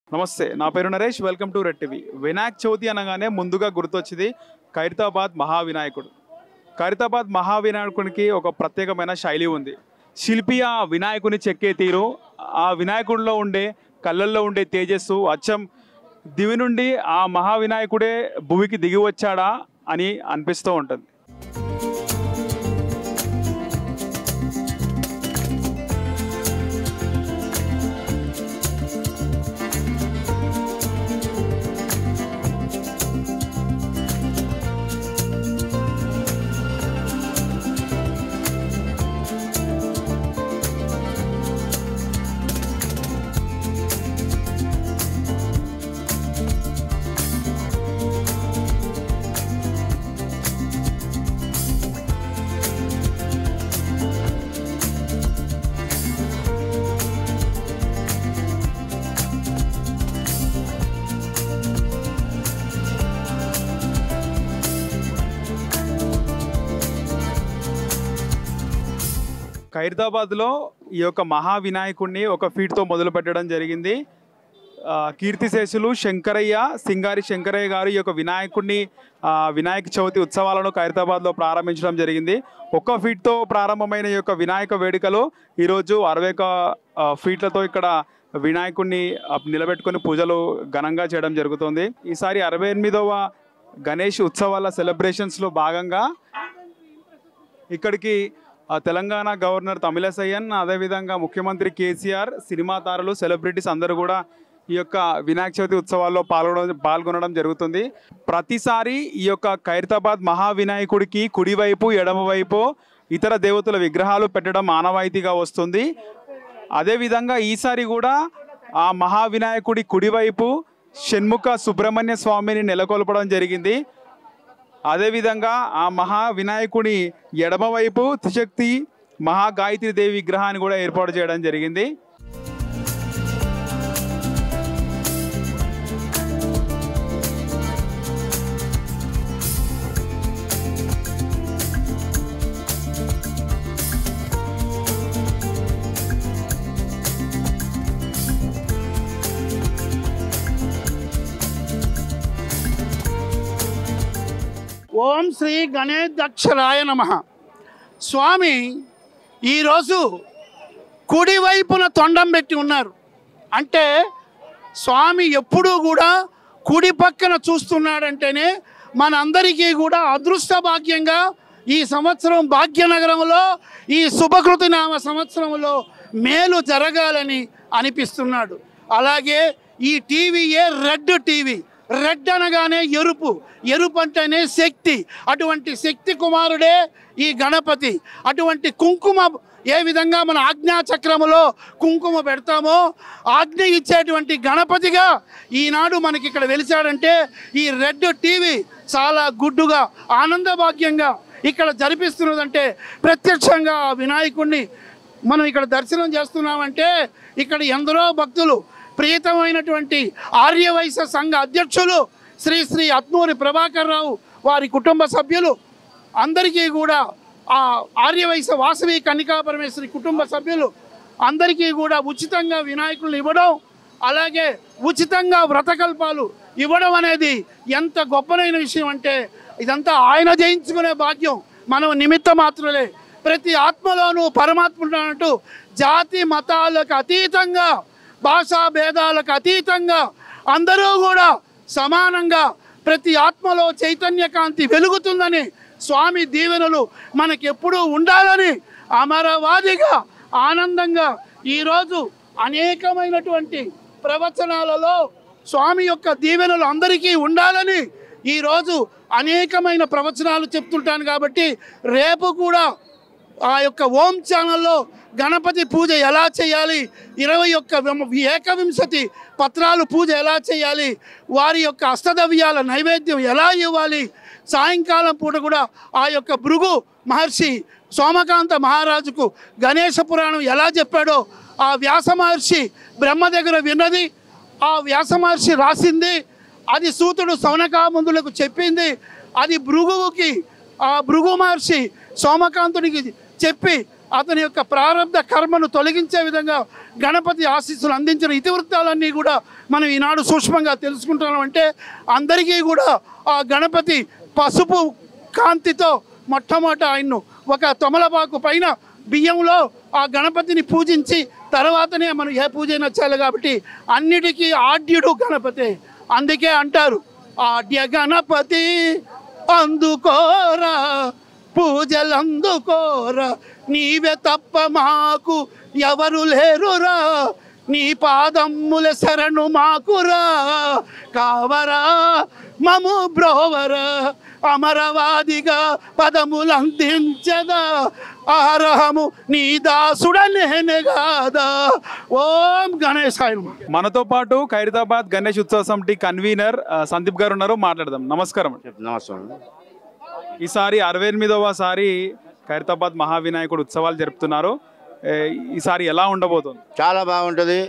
నమస్తే నా పేరు Naresh welcome to Red TV Vinayaka Chavithi అనగానే ముందుగా గుర్తొచ్చింది ఖైరతాబాద్ మహావినాయకుడు ఖైరతాబాద్ మహావినాయకునికి ఒక ప్రత్యేకమైన శైలి ఉంది శిల్పి ఆ వినాయకుని చెక్కే తీరు ఆ వినాయకుడిలో ఉండే కళ్ళల్లో ఉండే తేజస్సు అచ్చం దివి నుండి ఆ మహావినాయకుడే భూమికి దిగి వచ్చాడా అని అనిపిస్తూ ఉంటుంది ఖైరతాబాద్లో ఈ యొక్క మహావినాయకుడిని ఒక ఫీట్తో మొదలు పెట్టడం జరిగింది ఆ, కీర్తిశేషులు శంకరయ్య సింగారి శంకరయ్య గారు ఈ యొక్క వినాయకుడిని ఆ, వినాయక చవితి ఉత్సవాలను ఖైరతాబాద్లో ప్రారంభించడం జరిగింది ఒక్క ఫీట్తో ప్రారంభమైన ఈ యొక్క వినాయక వేడుకలు ఈరోజు అరవై ఒక ఆ, ఫీట్లతో ఇక్కడ వినాయకుడిని ఆ, నిలబెట్టుకొని పూజలు ఘనంగా చేయడం జరుగుతుంది ఈసారి అరవై ఎనిమిదవ గణేష్ ఉత్సవాల సెలబ్రేషన్స్లో భాగంగా ఇక్కడికి ఆ, తెలంగాణ గవర్నర్ తమిళసయ్యన్ అదేవిధంగా ముఖ్యమంత్రి కేసీఆర్ సినిమా తారలు సెలబ్రిటీస్ అందరూ కూడా ఈ యొక్క వినాయక చవితి ఉత్సవాల్లో పాల్గొనడం పాల్గొనడం జరుగుతుంది ప్రతిసారి ఈ యొక్క ఖైరతాబాద్ మహావినాయకుడికి కుడివైపు ఎడమవైపు ఇతర దేవతల విగ్రహాలు పెట్టడం ఆనవాయితీగా వస్తుంది అదేవిధంగా ఈసారి కూడా ఆ మహావినాయకుడి కుడివైపు షణ్ముఖ సుబ్రహ్మణ్య స్వామిని నెలకొల్పడం జరిగింది అదేవిధంగా ఆ మహా వినాయకుని ఎడమవైపు త్రిశక్తి మహాగాయత్రి దేవి విగ్రహాన్ని కూడా ఏర్పాటు చేయడం జరిగింది ఓం శ్రీ గణేశక్షరాయ నమ స్వామి ఈరోజు కుడివైపున తొండం పెట్టి ఉన్నారు అంటే స్వామి ఎప్పుడూ కూడా కుడి పక్కన చూస్తున్నాడంటేనే మనందరికీ కూడా అదృష్ట భాగ్యంగా ఈ సంవత్సరం భాగ్యనగరంలో ఈ శుభకృతి నామ సంవత్సరంలో మేలు జరగాలని అనిపిస్తున్నాడు అలాగే ఈ టీవీయే రెడ్ టీవీ రెడ్ అనగానే ఎరుపు ఎరుపు అంటేనే శక్తి అటువంటి శక్తి కుమారుడే ఈ గణపతి అటువంటి కుంకుమ ఏ విధంగా మన ఆజ్ఞా చక్రములో కుంకుమ పెడతామో ఆజ్ఞ ఇచ్చేటువంటి గణపతిగా ఈనాడు మనకి ఇక్కడ వెలిచాడంటే ఈ రెడ్ టీవీ చాలా గుడ్డుగా ఆనంద భాగ్యంగా ఇక్కడ జరిపిస్తున్నదంటే ప్రత్యక్షంగా ఆ వినాయకుడిని మనం ఇక్కడ దర్శనం చేస్తున్నామంటే ఇక్కడ ఎందరో భక్తులు ప్రియతమైనటువంటి ఆర్యవైశ్య సంఘ అధ్యక్షులు శ్రీ శ్రీ అత్నూరి ప్రభాకర్ రావు వారి కుటుంబ సభ్యులు అందరికీ కూడా ఆ ఆర్యవైశ్య వాసవి కన్నికా పరమేశ్వరి కుటుంబ సభ్యులు అందరికీ కూడా ఉచితంగా వినాయకులను ఇవ్వడం అలాగే ఉచితంగా వ్రతకల్పాలు ఇవ్వడం అనేది ఎంత గొప్పనైన విషయం అంటే ఇదంతా ఆయన జయించుకునే భాగ్యం మనం నిమిత్త మాత్రలే ప్రతి ఆత్మలోనూ పరమాత్మ ఉన్నట్టు జాతి మతాలకు అతీతంగా భాషా భేదాలకు అతీతంగా అందరూ కూడా సమానంగా ప్రతి ఆత్మలో చైతన్య కాంతి వెలుగుతుందని స్వామి దీవెనలు మనకెప్పుడూ ఉండాలని అమరవాదిగా ఆనందంగా ఈరోజు అనేకమైనటువంటి ప్రవచనాలలో స్వామి యొక్క దీవెనలు అందరికీ ఉండాలని ఈరోజు అనేకమైన ప్రవచనాలు చెప్తుంటాను కాబట్టి రేపు కూడా ఆ యొక్క ఓం ఛానల్లో గణపతి పూజ ఎలా చేయాలి ఇరవై ఒక్క విమ- ఏకవింశతి పత్రాలు పూజ ఎలా చేయాలి వారి యొక్క అష్టదవ్యాల నైవేద్యం ఎలా ఇవ్వాలి సాయంకాలం పూట కూడా ఆ యొక్క భృగు మహర్షి సోమకాంత మహారాజుకు గణేశ పురాణం ఎలా చెప్పాడో ఆ వ్యాస మహర్షి బ్రహ్మ దగ్గర విన్నది ఆ వ్యాస మహర్షి రాసింది అది సూతుడు సౌనకాముందులకు చెప్పింది అది భృగువుకి ఆ భృగు మహర్షి సోమకాంతునికి చెప్పి అతని యొక్క ప్రారంభ కర్మను తొలగించే విధంగా గణపతి ఆశీస్సులు అందించిన ఇతివృత్తాలన్నీ కూడా మనం ఈనాడు సూక్ష్మంగా తెలుసుకుంటున్నాం అంటే అందరికీ కూడా ఆ గణపతి పసుపు కాంతితో మొట్టమొదట ఆయన్ను ఒక తొమలపాకు పైన బియ్యంలో ఆ గణపతిని పూజించి తర్వాతనే మనం ఏ పూజ అయినా చేయాలి కాబట్టి అన్నిటికీ ఆద్యుడు గణపతి అందుకే అంటారు ఆద్య గణపతి అందుకోరా పూజలు అందుకోరా నీవే తప్ప మాకు ఎవరు లేరురా నీ పాదమ్ముల శరణు మాకురా కావరా మము బ్రోవరా అమరవాదిగా పదములందించగా ఆరహము నీ దాసుడనేగాదా ఓం గణేశాయ నమః. మనతో పాటు ఖైరతాబాద్ గణేష్ ఉత్సవ సమితి కన్వీనర్ ఆ, సందీప్ గారు ఉన్నారు మాట్లాడదాం నమస్కారం నమస్కారం ఈసారి అరవై ఎనిమిదవసారి ఖైరతాబాద్ మహావినాయకుడు ఉత్సవాలు జరుపుతున్నారు ఏ, ఈసారి ఎలా ఉండబోతుంది చాలా బాగుంటుంది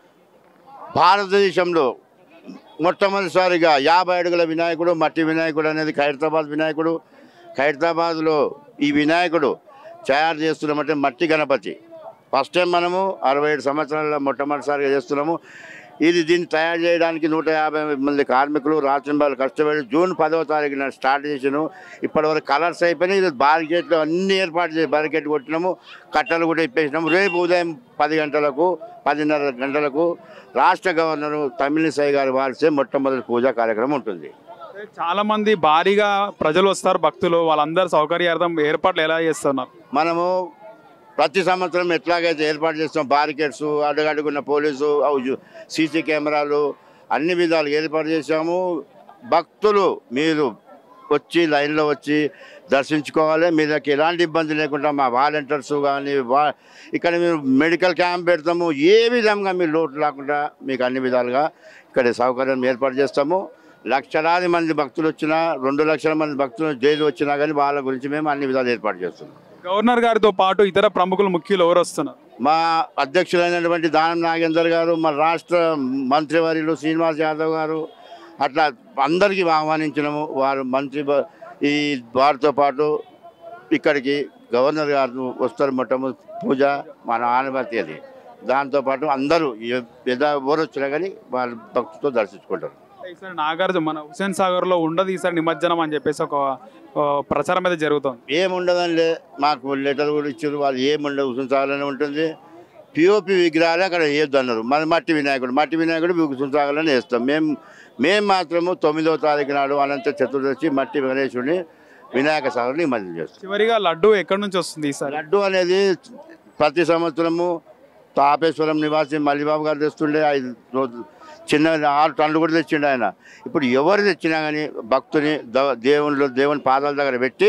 భారతదేశంలో మొట్టమొదటిసారిగా యాభై అడుగుల వినాయకుడు మట్టి వినాయకుడు అనేది ఖైరతాబాద్ వినాయకుడు ఖైరతాబాద్లో ఈ వినాయకుడు తయారు చేస్తున్నామంటే మట్టి గణపతి ఫస్ట్ టైం మనము అరవై ఏడు సంవత్సరాల మొట్టమొదటిసారిగా చేస్తున్నాము ఇది దీన్ని తయారు చేయడానికి నూట యాభై మంది కార్మికులు రాత్రింబాలు కష్టపడి జూన్ పదవ తారీఖున స్టార్ట్ చేసాను ఇప్పటివరకు కలర్స్ అయిపోయినాయి ఇది బారికేట్లు అన్ని ఏర్పాటు చేసి బారికేట్ కొట్టినాము కట్టలు కూడా ఇప్పేసినాము రేపు ఉదయం పది గంటలకు పదిన్నర గంటలకు రాష్ట్ర గవర్నరు తమిళిసై గారి వారిసే మొట్టమొదటి పూజా కార్యక్రమం ఉంటుంది చాలా మంది భారీగా ప్రజలు వస్తారు భక్తులు వాళ్ళందరూ సౌకర్యార్థం ఏర్పాట్లు ఎలా చేస్తున్నారు మనము ప్రతి సంవత్సరం ఎట్లాగైతే ఏర్పాటు చేస్తాం బారికేడ్స్ అడుగడుగున్న పోలీసు సీసీ కెమెరాలు అన్ని విధాలు ఏర్పాటు చేశాము భక్తులు మీరు వచ్చి లైన్లో వచ్చి దర్శించుకోవాలి మీదకి ఎలాంటి ఇబ్బంది లేకుండా మా వాలంటీర్స్ కానీ వా ఇక్కడ మేము మెడికల్ క్యాంప్ పెడతాము ఏ విధంగా మీరు లోటు లేకుండా మీకు అన్ని విధాలుగా ఇక్కడ సౌకర్యం ఏర్పాటు చేస్తాము లక్షలాది మంది భక్తులు వచ్చినా రెండు లక్షల మంది భక్తులు జైలు వచ్చినా కానీ వాళ్ళ గురించి మేము అన్ని విధాలు ఏర్పాటు చేస్తున్నాం గవర్నర్ గారితో పాటు ఇతర ప్రముఖులు ముఖ్యులు ఎవరు వస్తున్నారు మా అధ్యక్షులైనటువంటి దానం నాగేందర్ గారు మా రాష్ట్ర మంత్రివర్యులు శ్రీనివాస్ యాదవ్ గారు అట్లా అందరికీ ఆహ్వానించినాము వారు మంత్రి బ- ఈ వారితో పాటు ఇక్కడికి గవర్నర్ గారు వస్తారు మొట్టమొదటి పూజ మన ఆనపతి అది దాంతోపాటు అందరూ ఎ- ఎద ఎవరు వచ్చినా కానీ వాళ్ళ భక్తితో దర్శించుకుంటారు ఈసారి నాగార్జున మన హుసేన్ సాగర్ లో ఉండదు ఈసారి నిమజ్జనం అని చెప్పేసి ఒక ఆ, ప్రచారం అయితే జరుగుతుంది ఏముండదండి మాకు లెటర్ కూడా ఇచ్చారు వాళ్ళు ఏముండదు హుసుంసాగర్లోనే ఉంటుంది పిఓపి విగ్రహాలు అక్కడ వేయొద్దు అన్నారు మన మట్టి వినాయకుడు మట్టి వినాయకుడు హుసుంసాగర్లోనే వేస్తాం మేము మేము మాత్రము తొమ్మిదవ తారీఖు నాడు అనంత చతుర్దశి మట్టి గణేశుడిని వినాయక సాగర్ని నిమజ్జనం చేస్తాం చివరిగా లడ్డు ఎక్కడి నుంచి వస్తుంది ఈసారి లడ్డు అనేది ప్రతి సంవత్సరము తాపేశ్వరం నివాసి మల్లిబాబు గారు తెస్తుండే ఐదు రోజులు చిన్న ఆరు టన్నులు కూడా తెచ్చిండు ఆయన ఇప్పుడు ఎవరు తెచ్చినా కానీ భక్తుని ద- దేవునిలో దేవుని పాదాల దగ్గర పెట్టి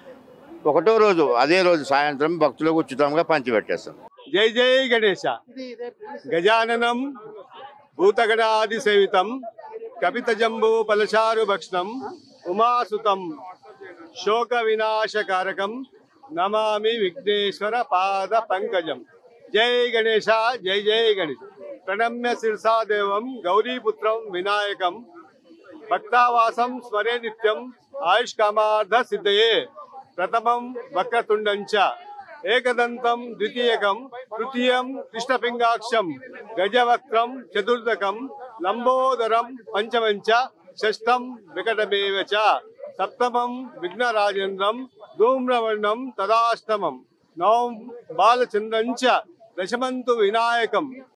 ఒకటో రోజు అదే రోజు సాయంత్రం భక్తులకు ఉచితంగా పంచిపెట్టేస్తాం జై జై గణేశ గజాననం భూతగణాది సేవితం కపిత జంబూ పలశారు భక్షణం ఉమాసుతం శోక వినాశకారకం నమామి విఘ్నేశ్వర పాద పంకజం జై గణేశ జై జై గణేశ ప్రణమ్య శిరసా దేవం గౌరీపుత్రం వినాయకం భక్తావాసం స్మరే నిత్యం ఆయుష్కామార్థ సిద్ధయే ప్రథమం వక్రతుండం చ ఏకదంతం ద్వితీయకం తృతీయం కృష్ణపింగాక్షం గజవక్త్రం చతుర్థకం లంబోదరం పంచమం చ షష్టం వికటమేవ చ సప్తమం విఘ్నరాజేంద్రం ధూమ్రవర్ణం తదాష్టమం నవం బాలచంద్రం చ దశమంతు వినాయకం